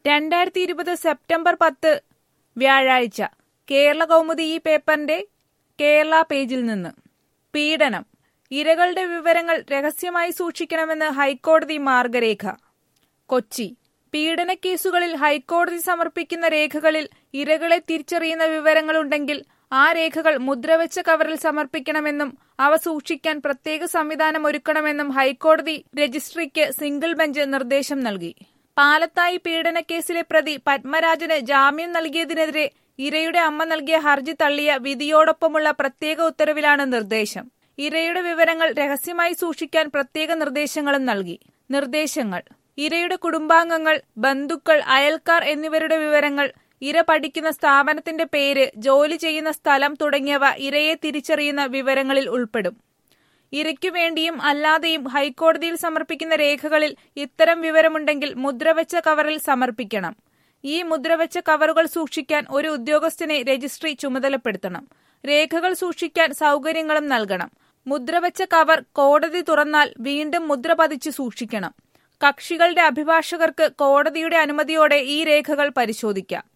രണ്ടായിരത്തി ഇരുപത് സെപ്റ്റംബർ പത്ത് വ്യാഴാഴ്ച കേരള കൗമുദി ഈ പേപ്പറിന്റെ കേരള പേജിൽ നിന്ന് പീഡനം ഇരകളുടെ വിവരങ്ങൾ രഹസ്യമായി സൂക്ഷിക്കണമെന്ന് ഹൈക്കോടതി മാർഗരേഖ കൊച്ചി പീഡനക്കേസുകളിൽ ഹൈക്കോടതി സമർപ്പിക്കുന്ന രേഖകളിൽ ഇരകളെ തിരിച്ചറിയുന്ന വിവരങ്ങളുണ്ടെങ്കിൽ ആ രേഖകൾ മുദ്രവെച്ച കവറിൽ സമർപ്പിക്കണമെന്നും അവ സൂക്ഷിക്കാൻ പ്രത്യേക സംവിധാനം ഒരുക്കണമെന്നും ഹൈക്കോടതി രജിസ്ട്രിക്ക് സിംഗിൾ ബെഞ്ച് നിർദ്ദേശം നൽകി പാലത്തായി പീഡനക്കേസിലെ പ്രതി പത്മരാജന് ജാമ്യം നൽകിയതിനെതിരെ ഇരയുടെ അമ്മ നൽകിയ ഹർജി തള്ളിയ വിധിയോടൊപ്പമുള്ള പ്രത്യേക ഉത്തരവിലാണ് നിർദ്ദേശം ഇരയുടെ വിവരങ്ങൾ രഹസ്യമായി സൂക്ഷിക്കാൻ പ്രത്യേക നിർദ്ദേശങ്ങളും നൽകി നിർദ്ദേശങ്ങൾ ഇരയുടെ കുടുംബാംഗങ്ങൾ ബന്ധുക്കൾ അയൽക്കാർ എന്നിവരുടെ വിവരങ്ങൾ ഇര പഠിക്കുന്ന സ്ഥാപനത്തിന്റെ പേര് ജോലി ചെയ്യുന്ന സ്ഥലം തുടങ്ങിയവ ഇരയെ തിരിച്ചറിയുന്ന വിവരങ്ങളിൽ ഉൾപ്പെടും ഇരയ്ക്കു വേണ്ടിയും അല്ലാതെയും ഹൈക്കോടതിയിൽ സമർപ്പിക്കുന്ന രേഖകളിൽ ഇത്തരം വിവരമുണ്ടെങ്കിൽ മുദ്രവെച്ച കവറിൽ സമർപ്പിക്കണം ഈ മുദ്രവെച്ച കവറുകൾ സൂക്ഷിക്കാൻ ഒരു ഉദ്യോഗസ്ഥനെ രജിസ്ട്രി ചുമതലപ്പെടുത്തണം രേഖകൾ സൂക്ഷിക്കാൻ സൗകര്യങ്ങളും നൽകണം മുദ്രവെച്ച കവർ കോടതി തുറന്നാൽ വീണ്ടും മുദ്ര പതിച്ച് സൂക്ഷിക്കണം കക്ഷികളുടെ അഭിഭാഷകർക്ക് കോടതിയുടെ അനുമതിയോടെ ഈ രേഖകൾ പരിശോധിക്കാം